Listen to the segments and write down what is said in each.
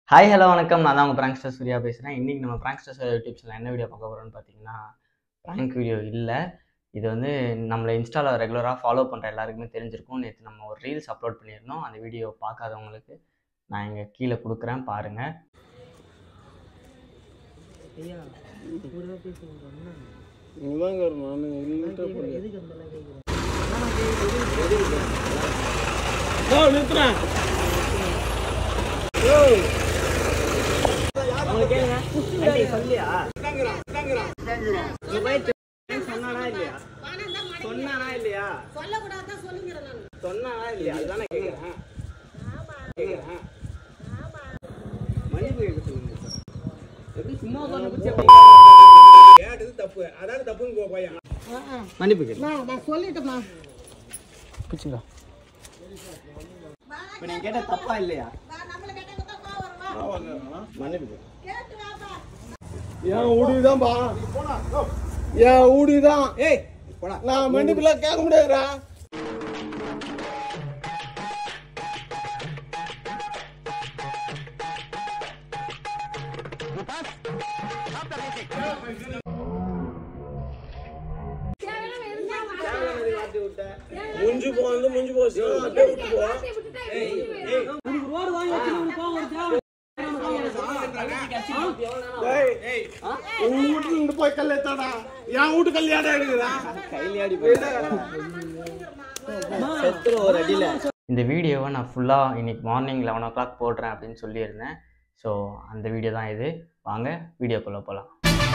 Hi hello வணக்கம் நான் தான் உங்கள் பிராங்க்ஸ்டர் சூர்யா பேசுகிறேன் இன்றைக்கி நம்ம பிராங்க்ஸ்டர்ஸ் யூடியூப் சேனல் என்ன வீடியோ பார்க்க போகிறோம்னு பார்த்தீங்கன்னா ப்ராங்க் வீடியோ இல்லை இது வந்து நம்மளை இன்ஸ்டாவில் ரெகுலராக ஃபாலோ பண்ணுற எல்லாருக்குமே தெரிஞ்சிருக்கும் நேற்று நம்ம ஒரு ரீல்ஸ் அப்லோட் பண்ணியிருந்தோம் அந்த வீடியோ பார்க்காதவங்களுக்கு நான் இங்கே கீழே கொடுக்குறேன் பாருங்கள் ஐயா கூட பேசுங்க இங்கதாங்க வரும் நான் இல்லைன்ட்டு போறேன் எதுக்கு அந்த அளவு கேட்குறேன் நான் நிறுத்துறேன் அவங்க கேளுங்க ஆண்டி சொல்லியா உங்க பையன் சொன்னானா இல்லையா சொன்னானா இல்லையா சொல்லக்கூடாதான் சொல்லுங்கிறேன் நான் சொன்னானா இல்லையா அதுதானே கேட்குறேன் கேட்குறேன் மன்னிப்பு கேட்க சொல்லுங்க சார் எப்படி சும்மா உட்காந்து பிடிச்சி கேட்டது தப்பு அதாவது தப்புன்னு போ பையன் மன்னிப்பு கேட்கு நான் நான் சொல்லிட்டேம்மா பிடிச்சிங்களா இப்போ நீங்கள் கேட்ட தப்பா இல்லையா வா நம்மள கேட்டாங்க தான் கோவம் வரும் வா மன்னிப்பு கேட்கு கேட்டு வாப்பா என் ஊடிதான்பா என் ஊடிதான் ஏய் போடா நான் மன்னிப்புல கேட்க முடியாதுடா மாட்டி விட்டேன் முஞ்சு போந்து முஞ்சு போச்சு அப்படியே விட்டு போ ரோடு வாங்கி வச்சு கோவம் வருதா டேய் உன் வீட்டுல இருந்து போய் கல் ஏத்தாடா என் வீட்டு கல்யாணம் எடுக்குறா கையிலாடி செத்துரு ஒரு அடியில இந்த வீடியோவை நான் ஃபுல்லாக இன்னைக்கு மார்னிங் லெவன் ஓ கிளாக் போடுறேன் அப்படின்னு சொல்லியிருந்தேன் ஸோ அந்த வீடியோ தான் இது வாங்க வீடியோக்குள்ளே போகலாம்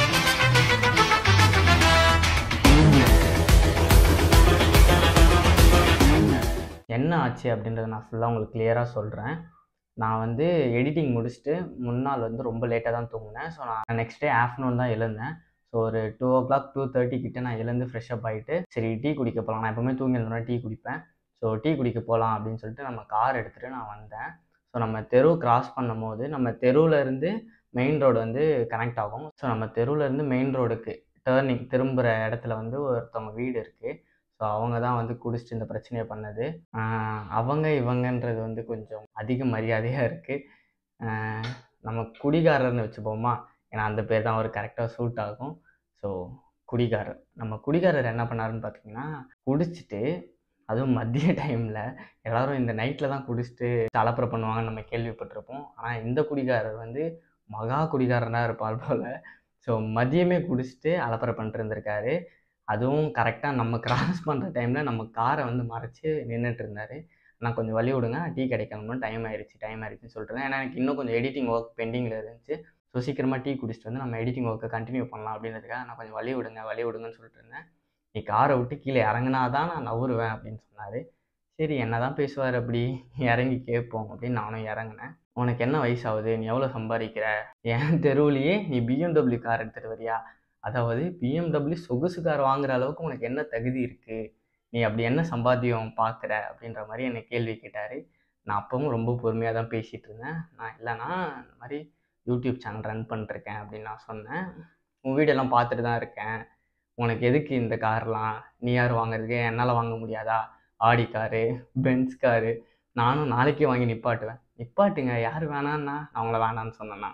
என்ன ஆச்சு அப்படின்றத நான் ஃபுல்லாக உங்களுக்கு கிளியராக சொல்கிறேன் நான் வந்து எடிட்டிங் முடிச்சுட்டு முன்னாள் வந்து ரொம்ப லேட்டாக தான் தூங்கினேன் ஸோ நான் நெக்ஸ்ட் டே ஆஃப்டர்நூன் தான் எழுந்தேன் ஸோ ஒரு two o'clock two thirty கிட்ட நான் எழுந்து ஃப்ரெஷ்அப் ஆகிட்டு சரி டீ குடிக்க போகலாம் நான் எப்போவுமே தூங்கி எழுந்தோன்னா டீ குடிப்பேன் ஸோ டீ குடிக்க போகலாம் அப்படின்னு சொல்லிட்டு நம்ம கார் எடுத்துகிட்டு நான் வந்தேன் ஸோ நம்ம தெரு கிராஸ் பண்ணும்போது நம்ம தெருவில் இருந்து மெயின் ரோடு வந்து கனெக்ட் ஆகும் ஸோ நம்ம தெருவில் இருந்து மெயின் ரோடுக்கு டேர்னிங் திரும்புகிற இடத்துல வந்து ஒருத்தவங்க வீடு இருக்குது ஸோ அவங்க தான் வந்து குடிச்சிட்டு இந்த பிரச்சனையை பண்ணது ஆஹ் அவங்க இவங்கன்றது வந்து கொஞ்சம் அதிக மரியாதையாக இருக்குது நம்ம குடிகாரர்னு வச்சுப்போமா ஏன்னா அந்த பேர் தான் ஒரு கரெக்டாக சூட் ஆகும் ஸோ குடிகாரர் நம்ம குடிகாரர் என்ன பண்ணாருன்னு பார்த்தீங்கன்னா குடிச்சிட்டு அதுவும் மதிய டைமில் எல்லாரும் இந்த நைட்டில் தான் குடிச்சிட்டு அலப்பறை பண்ணுவாங்கன்னு நம்ம கேள்விப்பட்டிருப்போம் ஆனால் இந்த குடிகாரர் வந்து மகா குடிகாரனாக இருப்பார் போல் ஸோ மதியமே குடிச்சிட்டு அலப்பறை பண்ணிட்டு இருந்திருக்காரு அதுவும் கரெக்டாக நம்ம கிராஸ் பண்ணுற டைமில் நம்ம காரை வந்து மறைச்சி நின்றுட்டு இருந்தார் நான் கொஞ்சம் வழி விடுங்க டீ கிடைக்கணும்னு டைம் ஆயிடுச்சு டைம் ஆயிடுச்சுன்னு சொல்லிட்டு ஏன்னா எனக்கு இன்னும் கொஞ்சம் எடிட்டிங் ஒர்க் பெண்டிங்கில் இருந்துச்சு ஸோ சீக்கிரமாக டீ குடிச்சிட்டு வந்து நம்ம எடிட்டிங் ஒர்க்கை கண்டினியூ பண்ணலாம் அப்படின்றதுக்காக நான் கொஞ்சம் வழி விடுங்க வழி விடுங்கன்னு சொல்லிட்டு இருந்தேன் நீ காரை விட்டு கீழே இறங்குனா தான் நான் நவுருவேன் அப்படின்னு சொன்னார் சரி என்ன தான் பேசுவார் அப்படி இறங்கி கேட்போம் அப்படின்னு நானும் இறங்கினேன் உனக்கு என்ன வயசாகுது நீ எவ்வளோ சம்பாதிக்கிற என் தெருவுலையே நீ பிஎம்டபிள்யூ கார் எடுத்துகிட்டு வரியா அதாவது பிஎம்டபிள்யூ சொகுசு கார் வாங்குற அளவுக்கு உனக்கு என்ன தகுதி இருக்குது நீ அப்படி என்ன சம்பாத்தியம் பார்க்குற அப்படின்ற மாதிரி என்னை கேள்வி கேட்டார் நான் அப்பவும் ரொம்ப பொறுமையாக தான் பேசிகிட்டு இருந்தேன் நான் இல்லைனா இந்த மாதிரி யூடியூப் சேனல் ரன் பண்ணிருக்கேன் அப்படின்னு நான் சொன்னேன் உன் வீடியோலாம் பார்த்துட்டு தான் இருக்கேன் உனக்கு எதுக்கு இந்த கார்லாம் நீ யார் வாங்குறதுக்கு என்னால் வாங்க முடியாதா ஆடி காரு பென்ஸ் காரு நானும் நாளைக்கே வாங்கி நிப்பாட்டுவேன் நிப்பாட்டுங்க யார் வேணான்னா நான் அவங்கள வேணான்னு சொன்னேன்னா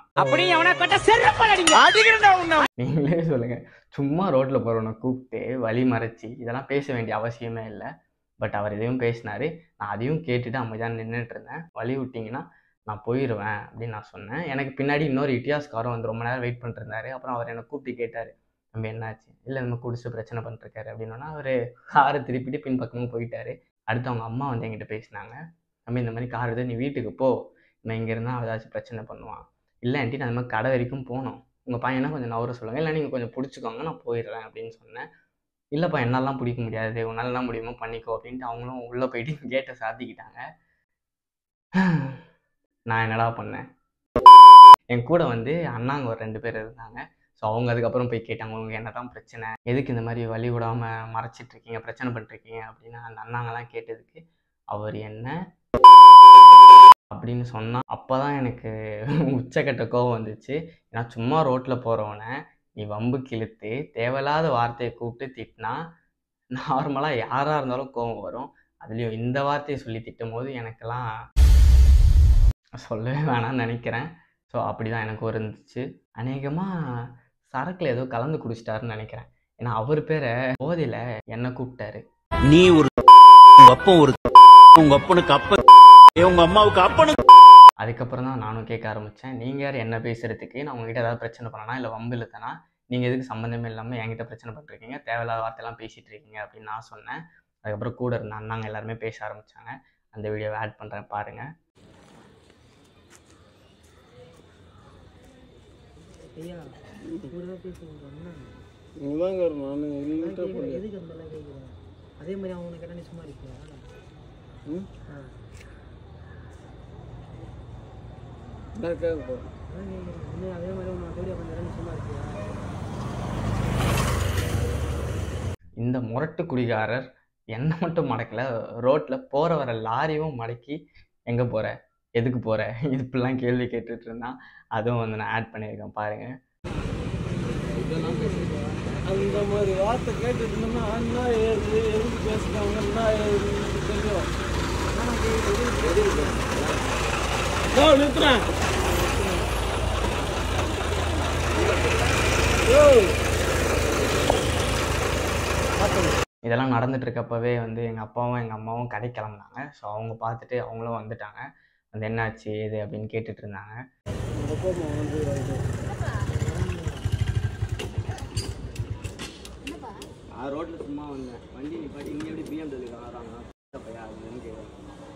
நீங்களே சொல்லுங்கள் சும்மா ரோட்டில் போகிறவனை கூப்பிட்டு வழி மறைச்சி இதெல்லாம் பேச வேண்டிய அவசியமே இல்லை பட் அவர் இதையும் பேசினார் நான் அதையும் கேட்டுட்டு அமைதியாக நின்றுட்டு இருந்தேன் வழி விட்டிங்கன்னா நான் போயிடுவேன் அப்படின்னு நான் சொன்னேன் எனக்கு பின்னாடி இன்னொரு இட்டியாஸ்காரும் வந்து ரொம்ப நேரம் வெயிட் பண்ணிட்டு இருந்தாரு அப்புறம் அவர் என்னை கூப்பிட்டு கேட்டார் நம்ம என்னாச்சு இல்லை நம்ம குடிச்சு பிரச்சனை பண்ணிருக்காரு அப்படின்னா அவர் காரை திருப்பிட்டு பின்பக்கமும் போயிட்டாரு அடுத்து அவங்க அம்மா வந்து என்கிட்ட பேசினாங்க நம்ம இந்த மாதிரி கார் எடுத்து நீ வீட்டுக்கு போ நான் இங்கே இருந்தால் ஏதாச்சும் பிரச்சனை பண்ணுவான் இல்லைன்ட்டு நான் இந்த மாதிரி கடை வரைக்கும் போனோம் உங்கள் பையனை கொஞ்சம் நவர சொல்லுங்கள் இல்லை நீங்கள் கொஞ்சம் பிடிச்சிக்கோங்க நான் போயிடுறேன் அப்படின்னு சொன்னேன் இல்லைப்பா என்னாலாம் பிடிக்க முடியாது உன்னாலலாம் முடியுமோ பண்ணிக்கோ அப்படின்ட்டு அவங்களும் உள்ளே போயிட்டு கேட்டை சாத்திக்கிட்டாங்க நான் என்னடா பண்ணேன் என் கூட வந்து அண்ணாங்க ஒரு ரெண்டு பேர் இருந்தாங்க ஸோ அவங்க அதுக்கப்புறம் போய் கேட்டாங்க உங்களுக்கு என்ன தான் பிரச்சனை எதுக்கு இந்த மாதிரி வழி விடாமல் மறைச்சிட்டு இருக்கீங்க பிரச்சனை பண்ணிருக்கீங்க அப்படின்னு அந்த அண்ணாங்கெல்லாம் கேட்டதுக்கு அவர் என்ன அப்படின்னு சொன்னால் அப்போ தான் எனக்கு உச்சக்கட்ட கோவம் வந்துச்சு ஏன்னா சும்மா ரோட்டில் போகிறவனை நீ வம்பு கிழித்து தேவையில்லாத வார்த்தையை கூப்பிட்டு திட்டினா நார்மலாக யாராக இருந்தாலும் கோவம் வரும் அதுலேயும் இந்த வார்த்தையை சொல்லி திட்டும் போது எனக்கெல்லாம் சொல்லவே வேணாம்னு நினைக்கிறேன் ஸோ அப்படி தான் எனக்கு ஒரு இருந்துச்சு அநேகமாக சரக்கில் ஏதோ கலந்து குடிச்சிட்டாருன்னு நினைக்கிறேன் ஏன்னா அவர் பேரை போதையில் என்னை கூப்பிட்டாரு நீ ஒரு உங்க அப்பன் ஒரு உங்க அப்பனுக்கு அப்பன் உங்க அம்மாவுக்கு அப்பனுக்கு அதுக்கப்புறம் தான் நானும் கேட்க ஆரம்பித்தேன் நீங்கள் யார் என்ன பேசுகிறதுக்கு நான் உங்ககிட்ட ஏதாவது பிரச்சனை பண்ணனா இல்லை வம்பு இழுத்தனா நீங்கள் எதுக்கு சம்மந்தமே இல்லாமல் என்கிட்ட பிரச்சனை பண்ணிருக்கீங்க தேவையில்லாத வார்த்தையெல்லாம் பேசிகிட்டு இருக்கீங்க அப்படின்னு நான் சொன்னேன் அதுக்கப்புறம் கூட இருந்த அண்ணாங்க எல்லாருமே பேச ஆரம்பித்தாங்க அந்த வீடியோவை ஆட் பண்ணுறேன் பாருங்கள் ஐயா கூட பேசுங்க இதாங்க நான் இல்லைன்ட்டு போறேன் எதுக்கு அந்த எல்லாம் கேட்குறேன் அதே மாதிரி அவனை கேட்டா நீ சும்மா இருக்கியா ம்? ஆ நான் கேட்க போறேன் அதான் கேட்குறேன் இன்னும் அதே மாதிரி உன்னை வீடியோ பண்ணா நீ சும்மா இருக்கியா இந்த முரட்டு குடிகாரர் என்னை மட்டும் மடக்கல ரோட்டில் போகிற வர லாரியும் மடக்கி எங்கே போகிற எதுக்கு போகிற இது இப்படிலாம் கேள்வி கேட்டுட்டு இருந்தான் அதுவும் வந்து நான் ஆட் பண்ணியிருக்கேன் பாருங்கள் அந்த மாதிரி வார்த்தை கேட்டுட்டு இருந்தோம்னா அண்ணா ஏது எதுக்கு பேசுறாங்க என்ன ஏதுன்னு தெரியும் இதோ நிறுத்துறேன் இதெல்லாம் நடந்துட்டு இருக்கப்பவே வந்து எங்கள் அப்பாவும் எங்கள் அம்மாவும் கடை கிளம்புனாங்க ஸோ அவங்க பார்த்துட்டு அவங்களும் வந்துட்டாங்க வந்து என்னாச்சு ஏது அப்படின்னு கேட்டுட்டு இருந்தாங்க நான் ரோட்டில் சும்மா வந்தேன் வண்டி நிப்பாட்டி இங்கே எப்படி பிஎம்டபிள்யூ வராங்க பையா அதுன்னு கேட்குறேன்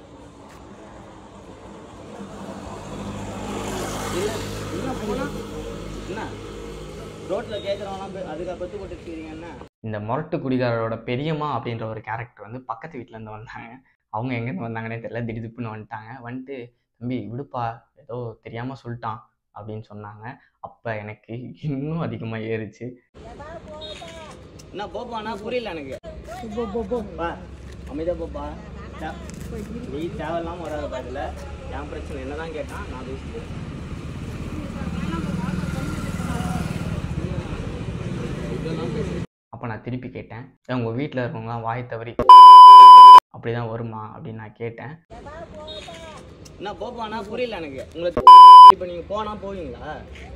இல்லை என்ன போனா என்ன ரோட்டில் கேட்குறவங்களாம் அதுக்காக பத்து போட்டு வச்சுக்கிறீங்க என்ன இந்த முரட்டு குடிகாரரோட பெரியம்மா அப்படின்ற ஒரு கேரக்டர் வந்து பக்கத்து வீட்டிலேருந்து வந்தாங்க அவங்க எங்கேருந்து வந்தாங்கன்னே தெரியல திடீர்னு வந்துட்டாங்க வந்துட்டு தம்பி விடுப்பா ஏதோ தெரியாமல் சொல்லிட்டான் அப்படின்னு சொன்னாங்க அப்போ எனக்கு இன்னும் அதிகமாக ஏறுச்சு என்ன போப்பாண்ணா புரியல எனக்கு பா அமைதியா போப்பா தே- நீ தேவையில்லாம வராத பாதில் என் பிரச்சனை என்னதான் கேட்டான் நான் பேசுகிறேன் அப்போ நான் திருப்பி கேட்டேன் "ஏன் உங்க வீட்டில் இருக்கவங்களாம் வாய் தவறி அப்படிதான் வருமா அப்படின்னு நான் கேட்டேன் என்ன போப்பாண்ணா புரியல எனக்கு உங்களுக்கு இப்போ நீங்கள் போனால் போவீங்களா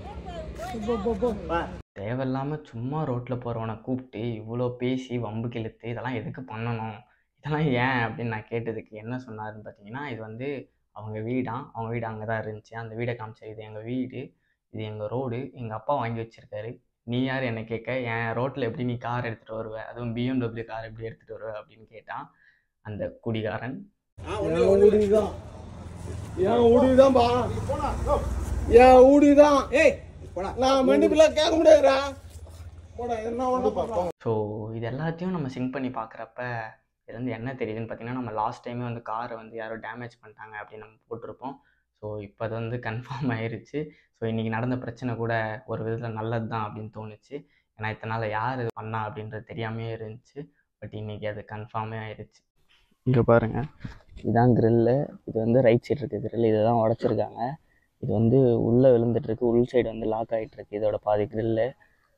தேவையில்லாம சும்மா ரோட்டில் போகிறவனை கூப்பிட்டு இவ்வளோ பேசி வம்பு கிழித்து இதெல்லாம் எதுக்கு பண்ணணும் இதெல்லாம் ஏன் அப்படின்னு நான் கேட்டதுக்கு என்ன சொன்னாருன்னு பார்த்தீங்கன்னா இது வந்து அவங்க வீடாம் அவங்க வீடு அங்கே தான் இருந்துச்சு அந்த வீடை காமிச்சார் இது எங்கள் வீடு இது எங்கள் ரோடு எங்கள் அப்பா வாங்கி வச்சிருக்காரு நீ யார் என்னை கேட்க என் ரோட்டில் எப்படி நீ கார் எடுத்துகிட்டு வருவ அதுவும் பிஎம்டபிள்யூ கார் எப்படி எடுத்துகிட்டு வருவ அப்படின்னு கேட்டான் அந்த குடிகாரன் என் ஊடிதான் என் ஊடிதான்பா என் ஊடிதான் ஏய் நான் மன்னிப்புல கேட்க முடியாதுடா போடா என்ன ஒண்ணு பாப்போம் ஸோ இது எல்லாத்தையும் நம்ம சிங்க் பண்ணி பார்க்குறப்ப இது வந்து என்ன தெரியுதுன்னு பார்த்தீங்கன்னா நம்ம லாஸ்ட் டைமே வந்து காரை வந்து யாரோ டேமேஜ் பண்ணிட்டாங்க அப்படின்னு நம்ம போட்டிருப்போம் ஸோ இப்போ அது வந்து கன்ஃபார்ம் ஆயிருச்சு ஸோ இன்றைக்கி நடந்த பிரச்சனை கூட ஒரு விதத்தில் நல்லது தான் அப்படின்னு தோணுச்சு ஏன்னா இத்தனை நாள் யார் இது பண்ணா அப்படின்றது தெரியாமே இருந்துச்சு பட் இன்றைக்கி அது கன்ஃபார்மே ஆயிருச்சு இங்கே பாருங்கள் இதுதான் க்ரில்லு இது வந்து ரைட் சைடு இருக்குது க்ரில் இதை தான் உடச்சிருக்காங்க இது வந்து உள்ளே விழுந்துட்டுருக்கு உள் சைடு வந்து லாக் ஆகிட்டுருக்கு இதோட பாதி க்ரில்லு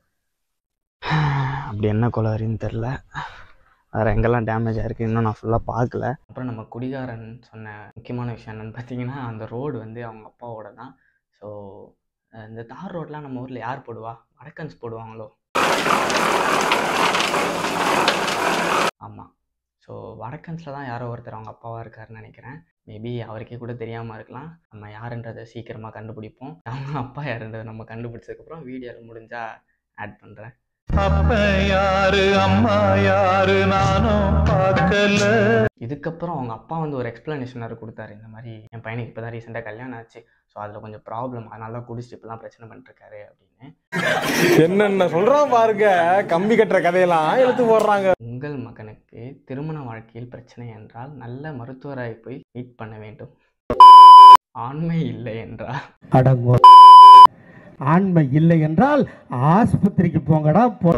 அப்படி என்ன கொலவரின்னு தெரில வேறு எங்கெல்லாம் டேமேஜ் ஆயிருக்கு இன்னும் நான் ஃபுல்லாக பார்க்கல அப்புறம் நம்ம குடிகாரன் சொன்ன முக்கியமான விஷயம் என்னென்னு பார்த்தீங்கன்னா அந்த ரோடு வந்து அவங்க அப்பாவோட தான் ஸோ இந்த தார் ரோட்லாம் நம்ம ஊரில் யார் போடுவா வடக்கன்ஸ் போடுவாங்களோ ஆமாம் ஸோ வடக்கன்ஸில் தான் யாரோ ஒருத்தர் அவங்க அப்பாவாக இருக்காருன்னு நினைக்கிறேன் மேபி அவருக்கே கூட தெரியாமல் இருக்கலாம் நம்ம யாருன்றதை சீக்கிரமாக கண்டுபிடிப்போம் அவங்க அப்பா யாருன்றதை நம்ம கண்டுபிடிச்சதுக்கப்புறம் வீடியோவில் முடிஞ்சால் ஆட் பண்ணுறேன் அப்ப யாரு அம்மா யாரு நானும் பார்க்கல இதுக்கப்புறம் அவங்க அப்பா வந்து ஒரு எக்ஸ்ப்ளனேஷன் வேறு கொடுத்தாரு இந்த மாதிரி என் பையனுக்கு இப்போ தான் ரீசெண்டாக கல்யாணம் ஆச்சு ஸோ அதில் கொஞ்சம் ப்ராப்ளம் அதனால தான் குடிச்சிட்டு இப்படிலாம் பிரச்சனை பண்ணிட்டுருக்காரு அப்படின்னு என்னென்ன சொல்றான் பாருங்க கம்பி கட்டுற கதையெல்லாம் எடுத்து போடுறாங்க உங்கள் மகனுக்கு திருமண வாழ்க்கையில் பிரச்சனை என்றால் நல்ல மருத்துவராய் போய் மீட் பண்ண வேண்டும் ஆண்மை இல்லை என்றால் அடங்கோ ஆண்மை இல்லை என்றால் ஆஸ்பத்திரிக்கு போங்கடா போ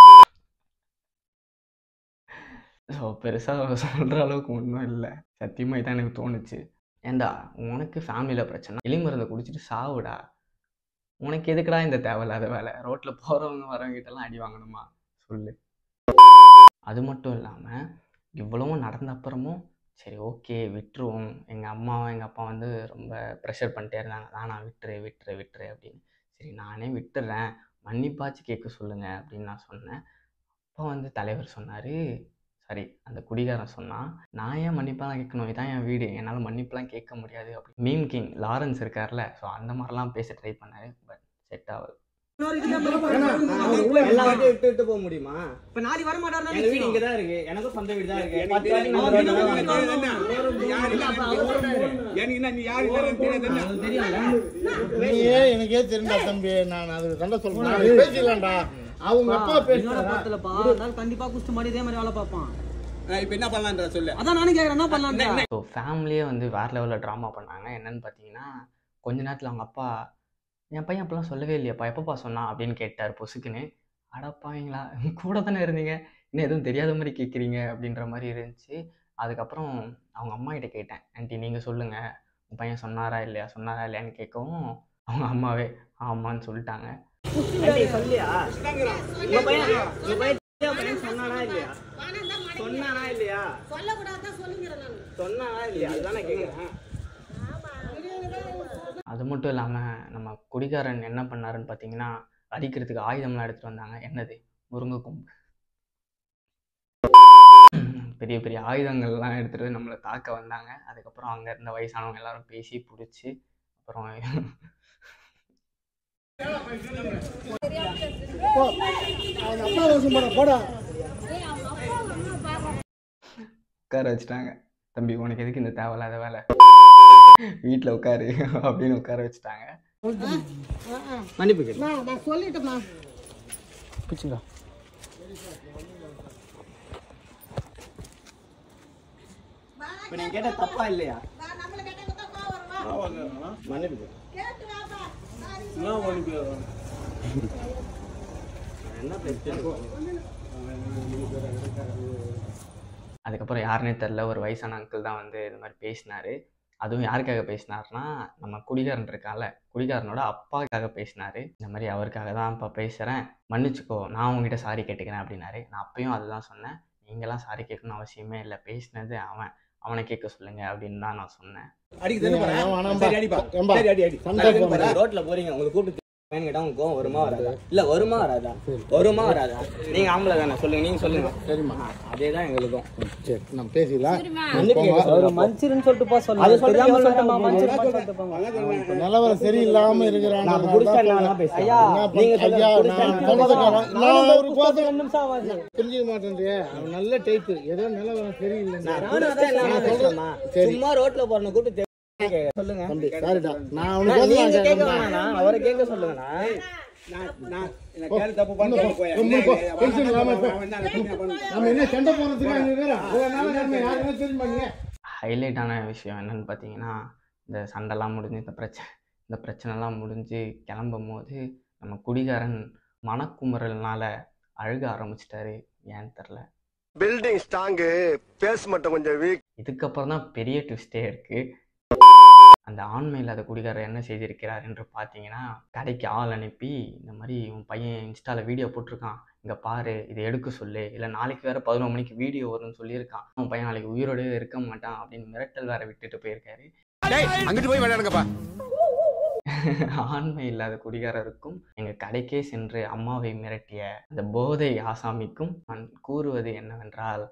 ஸோ பெருசாக சொல்கிற அளவுக்கு ஒன்றும் இல்லை சத்தியமாக இதான் எனக்கு தோணுச்சு ஏண்டா உனக்கு ஃபேமிலியில் பிரச்சனை எலி மருந்தை குடிச்சிட்டு சாவுடா உனக்கு எதுக்குடா இந்த தேவையில்லாத வேலை ரோட்டில் போகிறவங்க வரவங்கிட்டலாம் அடி வாங்கணுமா சொல்லு அது மட்டும் இல்லாமல் இவ்வளவும் நடந்த அப்புறமும் சரி ஓகே விட்டுருவோம் எங்கள் அம்மாவும் எங்கள் அப்பா வந்து ரொம்ப ப்ரெஷர் பண்ணிட்டே இருந்தாங்க வேணாம் விட்டுரு விட்டுரு விட்டுரு அப்படின்னு சரி நானே விட்டுறேன் மன்னிப்பாச்சு கேட்க சொல்லுங்கள் அப்படின்னு நான் சொன்னேன் அப்போ வந்து தலைவர் சொன்னார் சாரி அந்த குடிகாரன் சொன்னான் நான் ஏன் மன்னிப்பெல்லாம் கேட்கணும் இதான் என் வீடு என்னால் மன்னிப்பெல்லாம் கேட்க முடியாது அப்படி மீம் கிங் லாரன்ஸ் இருக்கார்ல ஸோ அந்த மாதிரிலாம் பேச ட்ரை பண்ணாரு பட் செட் ஆகல எல்லா வாட்டியும் விட்டு விட்டு போக முடியுமா இப்ப நாளைக்கு வர மாட்டாருன்னா எங்க வீடு இங்கதான் இருக்கு எனக்கும் சொந்த வீடு தான் இருக்கு எனக்கு பத்து வாட்டி நான் அவன் ரோட்ல வீடு தான் வந்து நீயே எனக்கே தெரியும்டா தம்பி நான் அது கண்ட சொல்றேன் பேசிக்கலாம்டா அவங்க அப்பா என்னோட பேசுறா பாத்துல பா அதனால கண்டிப்பா குஸ்ட் மாதிரி இதே மாதிரி வேலை பார்ப்பான் இப்ப என்ன பண்ணலான்ற சொல்லு அதான் நானும் கேக்குறேன் என்ன பண்ணலாம் ஸோ ஃபேமிலியே வந்து வேறு லெவலில் ட்ராமா பண்ணாங்க என்னன்னு பார்த்தீங்கன்னா கொஞ்ச நேரத்தில் அவங்க அப்பா என் பையன் அப்பெல்லாம் சொல்லவே இல்லையாப்பா எப்பப்பா சொன்னான் அப்படின்னு கேட்டார் பொசுக்குன்னு அடப்பாவீங்களா கூட தானே இருந்தீங்க இன்னும் எதுவும் தெரியாத மாதிரி கேட்குறீங்க அப்படின்ற மாதிரி இருந்துச்சு அதுக்கப்புறம் அவங்க அம்மா கிட்ட கேட்டேன் ஆண்டி நீங்கள் சொல்லுங்கள் உங்கள் பையன் சொன்னாரா இல்லையா சொன்னாரா இல்லையான்னு கேட்கவும் அவங்க அம்மாவே ஆமான்னு சொல்லிட்டாங்க ஆண்டி, சொல்லியா உங்க பையன் உங்க பையன் உங்க பையன் சொன்னானா இல்லையா பணம் தான் மடக்கி சொன்னானா இல்லையா சொல்லக்கூடாதான் சொல்லுங்கிறேன் நான் சொன்னானா இல்லையா அதுதான் நான் கேக்குறேன் அது மட்டும் இல்லாமல் நம்ம குடிகாரன் என்ன பண்ணாருன்னு பார்த்தீங்கன்னா அடிக்கிறதுக்கு ஆயுதம்லாம் எடுத்துகிட்டு வந்தாங்க என்னது முருங்கை கொம்பு பெரிய பெரிய ஆயுதங்கள்லாம் எடுத்துகிட்டு வந்து நம்மளை தாக்க வந்தாங்க அதுக்கப்புறம் அங்கே இருந்த வயசானவங்க எல்லாரும் பேசி பிடிச்சி அப்புறம் அவங்க அப்பா வருஷம் போட போடா உட்கார வச்சுட்டாங்க தம்பி உனக்கு எதுக்கு இந்த தேவையில்லாத வேலை வீட்டில் உட்காரு அப்படின்னு உட்கார வச்சுட்டாங்க மன்னிப்பு கேளு நான் நான் சொல்லிட்டேம்மா பிடிச்சிங்களா இப்ப நீங்க கேட்ட தப்பா இல்லையா நான் நம்மள கேட்டாங்க தான் கோவம் வருமா மன்னிப்பு கேளு கேட்டு வாப்பா சாரி என்ன பண்ணி என்ன பிரச்சனை அதுக்கப்புறம் யாருனே தெரில ஒரு வயசான அங்கிள் தான் வந்து இது மாதிரி பேசினாரு அதுவும் யாருக்காக பேசினாருன்னா நம்ம குடிகாரன் இருக்கான்ல குடிகாரனோட அப்பாவுக்காக பேசினாரு இந்த மாதிரி அவருக்காக தான் இப்போ பேசுகிறேன் மன்னிச்சுக்கோ நான் உங்ககிட்ட சாரி கேட்டுக்கிறேன் அப்படின்னாரு நான் அப்பயும் அதுதான் சொன்னேன் நீங்களாம் சாரி கேட்கணும்னு அவசியமே இல்லை பேசினது அவன் அவனை கேட்க சொல்லுங்க அப்படின்னு தான் நான் சொன்னேன் ஏம்பா, சண்டை போடுற. ரோட்ல போறீங்க உங்களுக்கு கூப்பிட்டு பையன் கேட்டா உங்களுக்கு கோவம் வருமா வராதா இல்ல வருமா வராதா வருமா வராதா நீங்க ஆம்பளை தானே சொல்லுங்க நீங்க சொல்லுங்க சரிம்மா அதேதான் எங்களுக்கும் சரி நம்ம பேசிக்கலாம் மன்னிப்பு கேட்க சொல்லுங்க. மனுஷருன்னு சொல்லிட்டு போ சொல்லு அது சொல்லிட்டு தெரியாம எவ்வளவு சொல்லிட்டேம்மா, நேரம் மனுஷர் போகுது? சொல்லிட்டு போங்க. இப்ப நிலவரம் சரியில்லாம இருக்கிறான் நான் குடிச்சா என்ன பேசுறேன் ஐயா, நீங்க ஐயா சொல்லுங்க நான் குடிச்சா சொல்றதுக்கு என்ன அவன்- நான் ஒரு கோபம் ரெண்டு நிமிஷம் ஆகாது. புரிஞ்சுக்க மாட்டேன்றியே அவன் நல்ல டைப்பு ஏதோ நிலவரம் சரியில்லை நான் குடிச்சா என்ன பேசுறேம்மா? சும்மா ரோட்ல போறன கூப்பிட்டு தெ- கேக்க சொல்லுங்க தம்பி சாரிடா நான் நான் அவனுக்கு நீங்க வந்து கேட்க வேணாண்ணா அவரை கேட்க சொல்லுங்கண்ணா நம்ம என்ன சண்டை போறதுக்கு அங்க இருக்கிறோம் இவ்வளவு நாளா நம்ம யாருமே தெரியுமா நீங்க ஹைலைட்டான விஷயம் என்னன்னு பார்த்தீங்கன்னா இந்த சண்டைலாம் முடிஞ்சு இந்த பிரச்சனை இந்த பிரச்சனைலாம் முடிஞ்சு கிளம்பும் போது நம்ம குடிகாரன் மனக்குமுறல்னால அழுக ஆரம்பிச்சிட்டாரு ஏன்னு தெரில பில்டிங் ஸ்ட்ராங்கு பேஸ் மட்டும் கொஞ்சம் வீக் இதுக்கப்புறம் தான் பெரிய ட்விஸ்டே இருக்கு அந்த ஆண்மை இல்லாத குடிகாரர் என்ன செய்திருக்கிறார் என்று பார்த்தீங்கன்னா கடைக்கு ஆள் அனுப்பி இந்த மாதிரி உன் பையன் இன்ஸ்டாவில் வீடியோ போட்டிருக்கான் இங்கே பாரு இதை எடுக்க சொல்லு இல்லை நாளைக்கு வேற பதினொரு மணிக்கு வீடியோ வரும்னு சொல்லியிருக்கான் உன் பையன் நாளைக்கு உயிரோடவே இருக்க மாட்டான் அப்படின்னு மிரட்டல் வேற விட்டுட்டு போயிருக்காரு அங்கிட்டு போய் விளையாடுங்கப்பா ஆண்மை இல்லாத குடிகாரருக்கும் எங்கள் கடைக்கே சென்று அம்மாவை மிரட்டிய அந்த போதை ஆசாமிக்கும் நான் கூறுவது என்னவென்றால்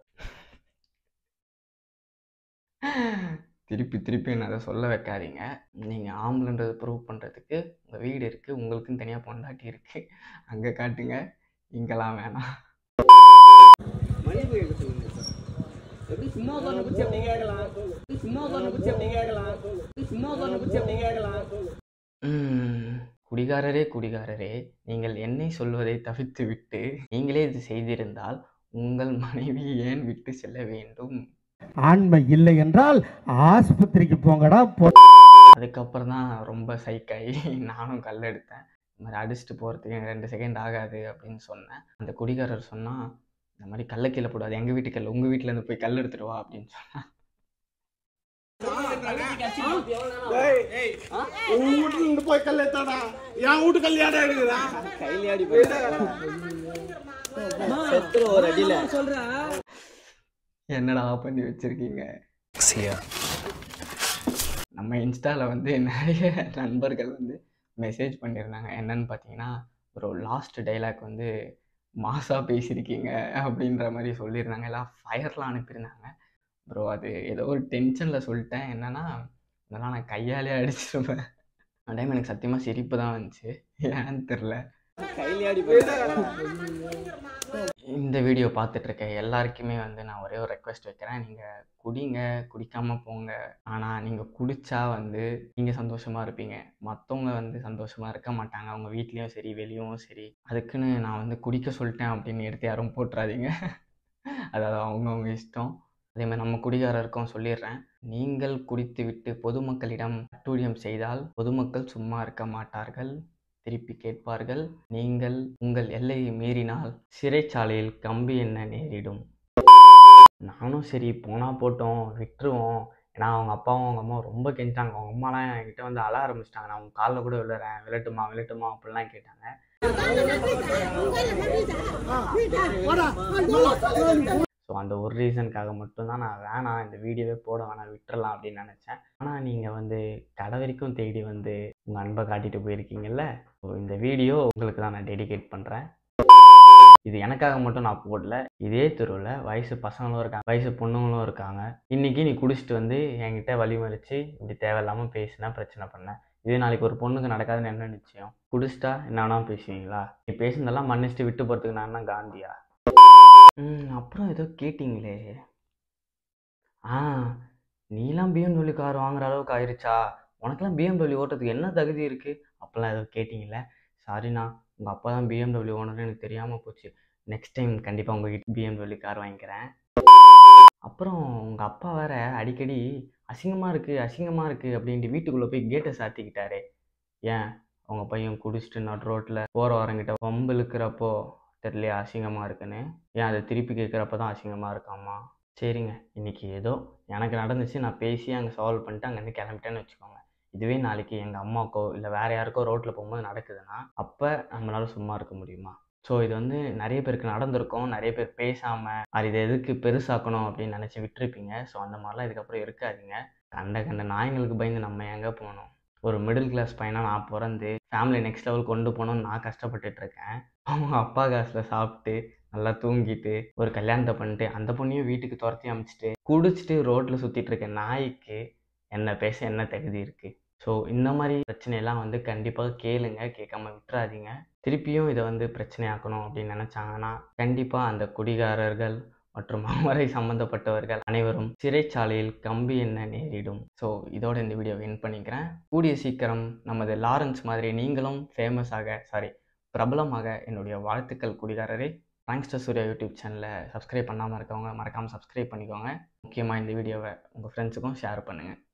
திருப்பி திருப்பி என்ன அதை சொல்ல வைக்காதீங்க நீங்கள் ஆம்பளைன்றதை ப்ரூவ் பண்ணுறதுக்கு உங்கள் வீடு இருக்குது உங்களுக்குன்னு தனியாக பொண்டாட்டி இருக்குது அங்கே காட்டுங்க இங்கெல்லாம் வேணாம் மன்னிப்பு கேட்க சொல்லுங்க எப்படி சும்மா உட்கார்ந்து குச்சி அப்படி கேட்கலாம் எப்படி சும்மா உட்கார்ந்து குச்சி அப்படி கேட்கலாம் எப்படி சும்மா உட்கார்ந்து குச்சி அப்படி கேட்கலாம் உம், குடிகாரரே குடிகாரரே நீங்கள் என்னை சொல்வதை தவிர்த்து விட்டு நீங்களே இது செய்திருந்தால் உங்கள் மனைவி ஏன் விட்டு செல்ல வேண்டும் ஆண்மை இல்லை என்றால் ஆஸ்பத்திரிக்கு போங்கடா பொ அதுக்கப்புறம் தான் ரொம்ப சைக்காகி நானும் கல் எடுத்தேன் இந்த மாதிரி அடிச்சுட்டு போகிறதுக்கு ரெண்டு செகண்ட் ஆகாது அப்படின்னு சொன்னேன் அந்த குடிகாரர் சொன்னால் இந்த மாதிரி கல்லை கீழே போடாது எங்கள் வீட்டு கல் உங்கள் வீட்டிலேருந்து போய் கல் எடுத்துட்டு வா அப்படின்னு சொன்னேன் உங்க வீட்டுல இருந்து போய் கல் எடுத்தாடா என் வீட்டு கல் ஏடா எடுக்குறா கையிலாடி போயிட்டாங்க செத்துரு ஒரு அடியில சொல்றேன் என்னடா பண்ணி வச்சிருக்கீங்க ஆசையா நம்ம இன்ஸ்டாவில் வந்து நிறைய நண்பர்கள் வந்து மெசேஜ் பண்ணியிருந்தாங்க என்னன்னு பார்த்தீங்கன்னா ப்ரோ லாஸ்ட் டைலாக் வந்து மாசாக பேசியிருக்கீங்க அப்படின்ற மாதிரி சொல்லியிருந்தாங்க எல்லாம் ஃபயர்லாம் அனுப்பியிருந்தாங்க ப்ரோ அது ஏதோ ஒரு டென்ஷனில் சொல்லிட்டேன் என்னன்னா இதெல்லாம் நான் கையாலே அடிச்சிருப்பேன் அந்த டைம் எனக்கு சத்தியமாக சிரிப்பு தான் வந்துச்சு ஏன்னு தெரில கையிலே அடி இந்த வீடியோ பார்த்துட்டு இருக்க எல்லாருக்குமே வந்து நான் ஒரே ஒரு ரெக்வெஸ்ட் வைக்கிறேன் நீங்கள் குடிங்க குடிக்காம போங்க ஆனால் நீங்கள் குடிச்சா வந்து நீங்கள் சந்தோஷமாக இருப்பீங்க மற்றவங்க வந்து சந்தோஷமாக இருக்க மாட்டாங்க அவங்க வீட்லேயும் சரி வெளியவும் சரி அதுக்குன்னு நான் வந்து குடிக்க சொல்லிட்டேன் அப்படின்னு எடுத்து யாரும் போட்டுறாதீங்க அதாவது அவங்கவுங்க இஷ்டம் அதே மாதிரி நம்ம குடிகாரருக்கும் சொல்லிடுறேன் நீங்கள் குடித்துவிட்டு பொதுமக்களிடம் அட்டூழியம் செய்தால் பொதுமக்கள் சும்மா இருக்க மாட்டார்கள் திருப்பி கேட்பார்கள் நீங்கள் உங்கள் எல்லையை மீறினால் சிறைச்சாலையில் கம்பி என்ன நேரிடும் நானும் சரி போனால் போட்டோம் விட்டுருவோம் ஏன்னா அவங்க அப்பாவும் அவங்க அம்மாவும் ரொம்ப கெஞ்சாங்க அவங்க அம்மாலாம் என்கிட்ட வந்து அழ ஆரம்பிச்சிட்டாங்க நான் அவங்க காலில் கூட விழுறேன் விழட்டுமா விழட்டுமா அப்படிலாம் கேட்டாங்க ஸோ அந்த ஒரு ரீசனுக்காக மட்டும்தான் நான் வேணாம் இந்த வீடியோவே போட வேணாம் விட்டுறலாம் அப்படின்னு நினச்சேன் ஆனால் நீங்கள் வந்து கடை வரைக்கும் தேடி வந்து உங்கள் அன்பை காட்டிட்டு போயிருக்கீங்கல்ல ஸோ இந்த வீடியோ உங்களுக்கு தான் நான் டெடிகேட் பண்ணுறேன் இது எனக்காக மட்டும் நான் போடல இதே தெருவில் வயசு பசங்களும் இருக்காங்க வயசு பொண்ணுங்களும் இருக்காங்க இன்றைக்கி நீ குடிச்சிட்டு வந்து என்கிட்ட வழிமறிச்சு இப்படி தேவையில்லாமல் பேசினா பிரச்சனை பண்ண இதே நாளைக்கு ஒரு பொண்ணுக்கு நடக்காதுன்னு என்ன நிச்சயம் குடிச்சிட்டா என்ன வேணாலும் பேசுவீங்களா நீ பேசுனதெல்லாம் மன்னிச்சுட்டு விட்டு போகிறதுக்கு நான் என்ன காந்தியா ம் அப்புறம் ஏதோ கேட்டிங்களே ஆ நீலாம் பிஎம்டபிள்யூ கார் வாங்குற அளவுக்கு ஆயிருச்சா உனக்கெல்லாம் பிஎம்டபிள்யூ ஓட்டுறதுக்கு என்ன தகுதி இருக்குது அப்போல்லாம் ஏதோ கேட்டிங்களே சாரிண்ணா உங்கள் அப்பா தான் பிஎம்டபிள்யூ ஓனர்னு எனக்கு தெரியாமல் போச்சு நெக்ஸ்ட் டைம் கண்டிப்பாக உங்ககிட்ட பிஎம்டபிள்யூ கார் வாங்கிக்கிறேன் அப்புறம் உங்கள் அப்பா வேற அடிக்கடி அசிங்கமாக இருக்குது அசிங்கமாக இருக்குது அப்படின்ட்டு வீட்டுக்குள்ளே போய் கேட்டை சாத்திக்கிட்டாரே ஏன் உங்கள் பையன் குடிச்சிட்டு நடு ரோட்டில் போகிற வரங்கிட்ட வம்பு இழுக்கிறப்போ தெரியலையா அசிங்கமாக இருக்குன்னு ஏன் அதை திருப்பி கேட்குறப்ப தான் அசிங்கமாக இருக்காமா சரிங்க இன்றைக்கி ஏதோ எனக்கு நடந்துச்சு நான் பேசி அங்கே சால்வ் பண்ணிட்டு அங்கேருந்து கிளம்பிட்டேன்னு வச்சுக்கோங்க இதுவே நாளைக்கு எங்கள் அம்மாக்கோ இல்லை வேறு யாருக்கோ ரோட்டில் போகும்போது நடக்குதுன்னா அப்போ நம்மளால சும்மா இருக்க முடியுமா ஸோ இது வந்து நிறைய பேருக்கு நடந்திருக்கும் நிறைய பேர் பேசாமல் அது இதை எதுக்கு பெருசாக்கணும் அப்படின்னு நினச்சி விட்டுருப்பீங்க ஸோ அந்த மாதிரிலாம் இதுக்கப்புறம் இருக்காதீங்க கண்ட கண்ட நாய்ங்களுக்கு பயந்து நம்ம எங்கே போகணும் ஒரு மிடில் கிளாஸ் பையனாக நான் பிறந்து ஃபேமிலி நெக்ஸ்ட் லெவல் கொண்டு போகணும்னு நான் கஷ்டப்பட்டுட்டு இருக்கேன் அவங்க அப்பா காசில் சாப்பிட்டு நல்லா தூங்கிட்டு ஒரு கல்யாணத்தை பண்ணிட்டு அந்த பொண்ணையும் வீட்டுக்கு துரத்தி அமைச்சிட்டு குடிச்சிட்டு ரோட்டில் சுற்றிட்டு இருக்க நாய்க்கு என்ன பேச என்ன தகுதி இருக்குது ஸோ இந்த மாதிரி பிரச்சனையெல்லாம் வந்து கண்டிப்பாக கேளுங்க கேட்காம விட்டுறாதீங்க திருப்பியும் இதை வந்து பிரச்சனையாக்கணும் அப்படின்னு நினச்சாங்கன்னா கண்டிப்பாக அந்த குடிகாரர்கள் மற்றும் அவரை சம்பந்தப்பட்டவர்கள் அனைவரும் சிறைச்சாலையில் கம்பி என்ன நேரிடும் ஸோ இதோட இந்த வீடியோ வின் பண்ணிக்கிறேன் கூடிய சீக்கிரம் நமது லாரன்ஸ் மாதிரி நீங்களும் ஃபேமஸாக சாரி பிரபலமாக என்னுடைய வாழ்த்துக்கள் குடிகாரரே தேங்க்ஸ் சூர்யா யூடியூப் சேனலை சப்ஸ்கிரைப் பண்ணாமல் இருக்கவங்க மறக்காமல் சப்ஸ்கிரைப் பண்ணிக்கோங்க முக்கியமாக இந்த வீடியோவை உங்கள் ஃப்ரெண்ட்ஸுக்கும் ஷேர் பண்ணுங்கள்